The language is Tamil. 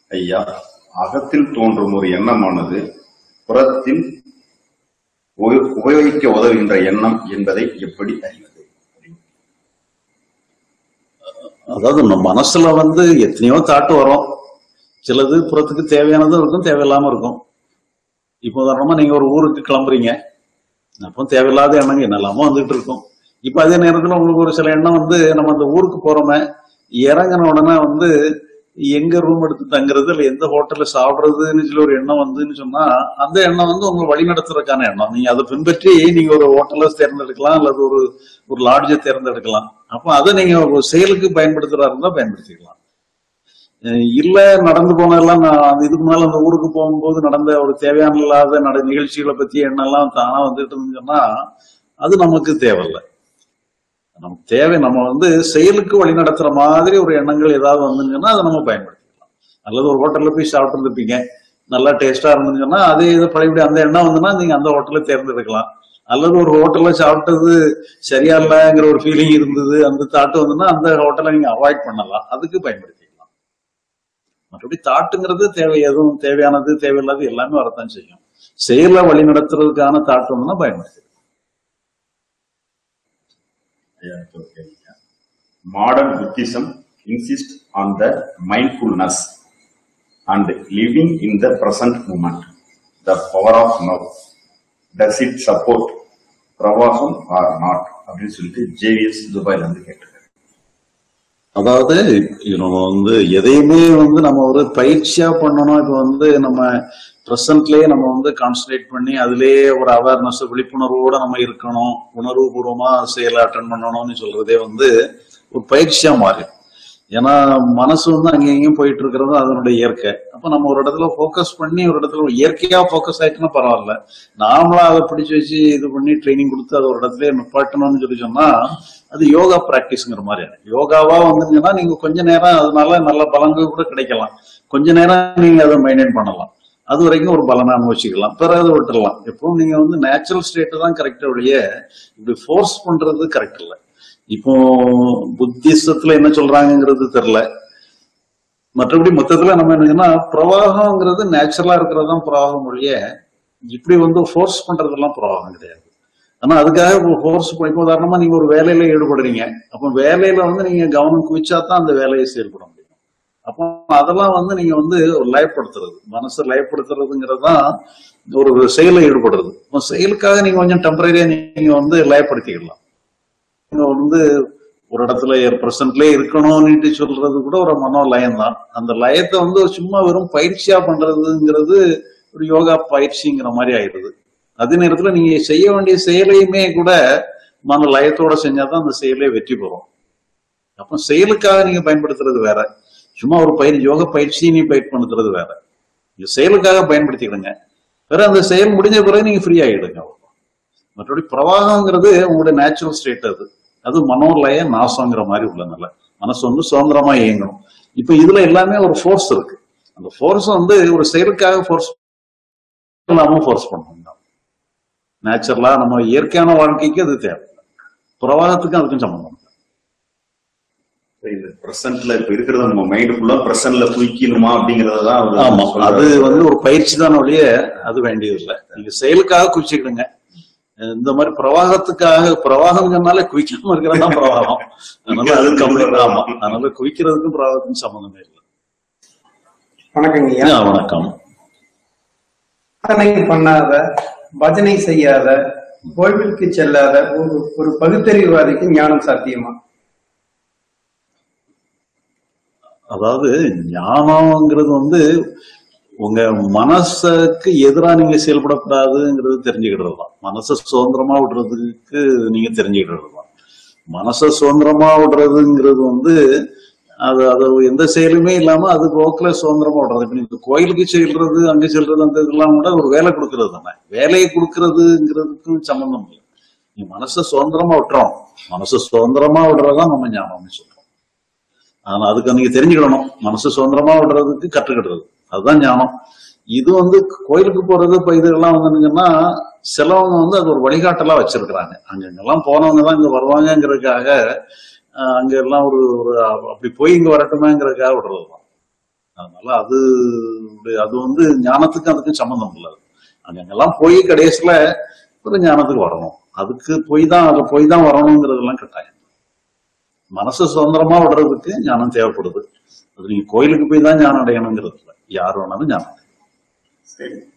ஐயா அகத்தில் தோன்றும் ஒரு எண்ணமானது புறத்தில் உப- உபயோகிக்க உதவுகின்ற எண்ணம் என்பதை எப்படி அறிவது அதாவது நம்ம மனசுல வந்து எத்தனையோ தாட்டு வரும் சிலது புறத்துக்கு தேவையானதும் இருக்கும் தேவையில்லாம இருக்கும் இப்போ உதாரணமா நீங்க ஒரு ஊருக்கு கிளம்புறீங்க அப்போ தேவையில்லாத எண்ணங்க என்னெல்லாமோ வந்துட்டு இருக்கும் இப்ப அதே நேரத்துல உங்களுக்கு ஒரு சில எண்ணம் வந்து நம்ம அந்த ஊருக்கு போறோமே இறங்கின உடனே வந்து எங்க ரூம் எடுத்து தங்குறது இல்ல எந்த ஹோட்டல்ல சாப்பிடுறதுன்னு சொல்லி ஒரு எண்ணம் வந்துன்னு சொன்னா அந்த எண்ணம் வந்து உங்களை வழி நடத்துறதுக்கான எண்ணம் நீங்க அதை பின்பற்றி நீங்க ஒரு ஹோட்டலை தேர்ந்தெடுக்கலாம் அல்லது ஒரு ஒரு லாட்ஜை தேர்ந்தெடுக்கலாம் அப்போ அதை நீங்க ஒரு செயலுக்கு பயன்படுத்துறதா இருந்தா பயன்படுத்திக்கலாம் அஹ் இல்ல நடந்து போனதெல்லாம் நான் அந்த இதுக்கு முன்னால அந்த ஊருக்கு போகும்போது நடந்த ஒரு தேவையான இல்லாத நட நிகழ்ச்சிகளை பத்தி எண்ணெல்லாம் தானா வந்துட்டு இருந்துன்னு சொன்னா அது நமக்கு தேவையில்லை நமக்கு தேவை நம்ம வந்து செயலுக்கு வழி நடத்துற மாதிரி ஒரு எண்ணங்கள் ஏதாவது வந்துச்சுன்னா அதை நம்ம பயன்படுத்திக்கலாம் அல்லது ஒரு ஹோட்டல்ல போய் சாப்பிட்டு இருப்பீங்க நல்லா டேஸ்டா இருந்துச்சுன்னா அதே இது பழையபடி அந்த எண்ணம் வந்துன்னா நீங்க அந்த ஹோட்டலை தேர்ந்தெடுக்கலாம் அல்லது ஒரு ஹோட்டல்ல சாப்பிட்டது சரியா இல்லைங்கிற ஒரு ஃபீலிங் இருந்தது அந்த தாட்டு வந்துன்னா அந்த ஹோட்டலை நீங்க அவாய்ட் பண்ணலாம் அதுக்கு பயன்படுத்திக்கலாம் மற்றபடி தாட்டுங்கிறது தேவை எதுவும் தேவையானது தேவையில்லாது எல்லாமே வரத்தான் செய்யும் செயலை வழி நடத்துறதுக்கான தாட்டு வந்துன்னா பயன்படுத்திக்கலாம் ஐயா, அடுத்த ஒரு கேள்வி. Modern Buddhism insists on the mindfulness and living in the present moment, the power of now. Does it support பிரவாகம் ஆர் நாட் அப்படின்னு சொல்லிட்டு ஜேவிஎஸ் துபாயில இருந்து கேட்டிருக்காரு அதாவது நம்ம வந்து எதையுமே வந்து நம்ம ஒரு பயிற்சியா பண்ணணும் இப்ப வந்து நம்ம பிரசன்ட்லயே நம்ம வந்து கான்சன்ட்ரேட் பண்ணி அதுலயே ஒரு அவேர்னஸ் விழிப்புணர்வோட நம்ம இருக்கணும் உணர்வு பூர்வமா செயலை அட்டன் பண்ணணும்னு சொல்றதே வந்து ஒரு பயிற்சியா மாறி ஏன்னா மனசு வந்து அங்கேயும் இங்கேயும் போயிட்டு இருக்கிறது அதனுடைய இயற்கை அப்ப நம்ம ஒரு இடத்துல ஃபோக்கஸ் பண்ணி ஒரு இடத்துல ஒரு இயற்கையா ஃபோக்கஸ் ஆயிட்டுன்னா பரவாயில்ல நாமளா அதை பிடிச்சு வச்சு இது பண்ணி ட்ரைனிங் கொடுத்து அது ஒரு இடத்துல நிப்பாட்டணும்னு சொல்லி சொன்னா அது யோகா பிராக்டிஸ்ங்கிற மாதிரி யோகாவா வந்துங்கன்னா நீங்க கொஞ்ச நேரம் அதனால நல்ல பலன்கள் கூட கிடைக்கலாம் கொஞ்ச நேரம் நீங்க அதை மெயின்டைன் பண்ணலாம் அது வரைக்கும் ஒரு பலனை அனுபவிச்சுக்கலாம் பிறகு அதை விட்டுறலாம் எப்பவும் நீங்க வந்து நேச்சுரல் ஸ்டேட் தான் கரெக்டா ஒழிய இப்படி ஃபோர்ஸ் பண்றது கரெக்ட் இல்லை இப்போ புத்திசத்துல என்ன சொல்றாங்கங்கிறது தெரியல மற்றபடி மொத்தத்துல நம்ம என்னன்னா பிரவாகம்ங்கிறது நேச்சுரலா இருக்கிறது தான் பிரவாகம் ஒழிய இப்படி வந்து ஃபோர்ஸ் பண்றதெல்லாம் பிரவாகம் கிடையாது ஆனா அதுக்காக ஃபோர்ஸ் இப்போ உதாரணமா நீங்க ஒரு வேலையில ஈடுபடுறீங்க அப்போ வேலையில வந்து நீங்க கவனம் குவிச்சா தான் அந்த வேலையை செயல்பட முடியும் அப்போ அதெல்லாம் வந்து நீங்க வந்து ஒரு லயப்படுத்துறது மனசை லயப்படுத்துறதுங்கிறது தான் ஒரு செயலை ஈடுபடுறது இப்போ செயலுக்காக நீங்க கொஞ்சம் டெம்பரரியா நீங்க வந்து லயப்படுத்திக்கலாம் நீங்க வந்து ஒரு இடத்துல பிரசன்ட்லயே இருக்கணும்னுட்டு சொல்றது கூட ஒரு மனோ லயம் தான் அந்த லயத்தை வந்து சும்மா வெறும் பயிற்சியா பண்றதுங்கிறது ஒரு யோகா பயிற்சிங்கிற மாதிரி ஆயிடுது அதே நேரத்துல நீங்க செய்ய வேண்டிய செயலையுமே கூட மன லயத்தோட செஞ்சாதான் அந்த செயலே வெற்றி பெறும் அப்ப செயலுக்காக நீங்க பயன்படுத்துறது வேற சும்மா ஒரு பயிர் யோக பயிற்சி நீ பயன்படுத்துறது வேற நீங்க செயலுக்காக பயன்படுத்திக்கிடுங்க வேற அந்த செயல் முடிஞ்ச பிறகு நீங்க ஃப்ரீ ஆயிடுங்க மற்றபடி பிரவாகங்கிறது உங்களுடைய நேச்சுரல் ஸ்டேட் அது அது மனோலய நாசங்கிற மாதிரி உள்ள நில மனசு வந்து சுதந்திரமா இயங்கணும் இப்ப இதுல எல்லாமே ஒரு ஃபோர்ஸ் இருக்கு அந்த ஃபோர்ஸ் வந்து ஒரு செயலுக்காக ஃபோர்ஸ் இல்லாம ஃபோர்ஸ் பண்ணணும் நேச்சுரலா நம்ம இயற்கையான வாழ்க்கைக்கு அது தேவை பிரவாகத்துக்கும் அதுக்கும் சம்பந்தம் இல்லை. இந்த பிரசன்ட்ல இப்ப இருக்கிறது நம்ம மைண்ட் ஃபுல்லா பிரசன்ட்ல குவிக்கணுமா அப்படிங்கறதான் அவரு ஆமா சொல்றாரு. அது வந்து ஒரு பயிற்சி தான் ஒழிய அது வேண்டியது இல்லை நீங்க செயலுக்காக குவிச்சுக்கிடுங்க இந்த மாதிரி பிரவாகத்துக்காக பிரவாகம் சொன்னாலே குவிக்காம இருக்கிறது தான் பிரவாகம் அதனால அது கம்ப்ளீட் ஆமா அதனால குவிக்கிறதுக்கும் பிரவாகத்துக்கும் சம்பந்தமே இல்லை வணக்கங்க ஐயா ஆ, வணக்கம் சாதனை பண்ணாத பஜனை செய்யாத கோவிலுக்கு செல்லாத ஒரு ஒரு பகுத்தறிவுவாதிக்கு ஞானம் சாத்தியமா அதாவது ஞானம்ங்கிறது வந்து உங்க மனசுக்கு எதிரா நீங்க செயல்படக்கூடாதுங்கிறது தெரிஞ்சுக்கிட்டது தான் மனசை சுதந்திரமா விடுறதுக்கு நீங்க தெரிஞ்சுக்கிட்டது தான் மனசை சுதந்திரமா விடுறதுங்கிறது வந்து அது அது எந்த செயலுமே இல்லாம அது போக்குல சுதந்திரமா விடுறது இப்ப நீங்க கோயிலுக்கு செல்றது அங்க செல்றது அந்த இதெல்லாம் கூட ஒரு வேலை கொடுக்கறது தானே வேலையை கொடுக்கறதுங்கிறதுக்கும் சம்பந்தம் இல்லை நீ மனசை சுதந்திரமா விட்டுறோம் மனசை சுதந்திரமா விடுறதுதான் நம்ம ஞானம்னு சொல்றோம் ஆனா அதுக்கு நீங்க தெரிஞ்சுக்கிடணும் மனசு சுதந்திரமா விடுறதுக்கு கற்றுக்கிடுறது அதுதான் ஞானம் இது வந்து கோயிலுக்கு போறது இப்ப இதெல்லாம் வந்துங்கன்னா சிலவங்க வந்து அது ஒரு வழிகாட்டலா வச்சிருக்கிறாங்க அங்கங்கெல்லாம் போனவங்க தான் இங்க வருவாங்கங்கிறதுக்காக அஹ், அங்க எல்லாம் ஒரு ஒரு அப்படி போய் இங்க வரட்டுமேங்கிறதுக்காக விடுறதுதான் அதனால அது அது வந்து ஞானத்துக்கும் அதுக்கும் சம்பந்தம் இல்லை அங்கெல்லாம் போய் கடைசியில ஒரு ஞானத்துக்கு வரணும் அதுக்கு போய் தான் அதுல போய் தான் வரணுங்கிறதெல்லாம் கட்டாயம் மனசு சுதந்திரமா விடுறதுக்கு ஞானம் தேவைப்படுது அது நீங்க கோயிலுக்கு போய் தான் ஞானம் அடையணுங்கிறது இல்லை யார் வேணாலும் ஞானம் அடையலாம். சரி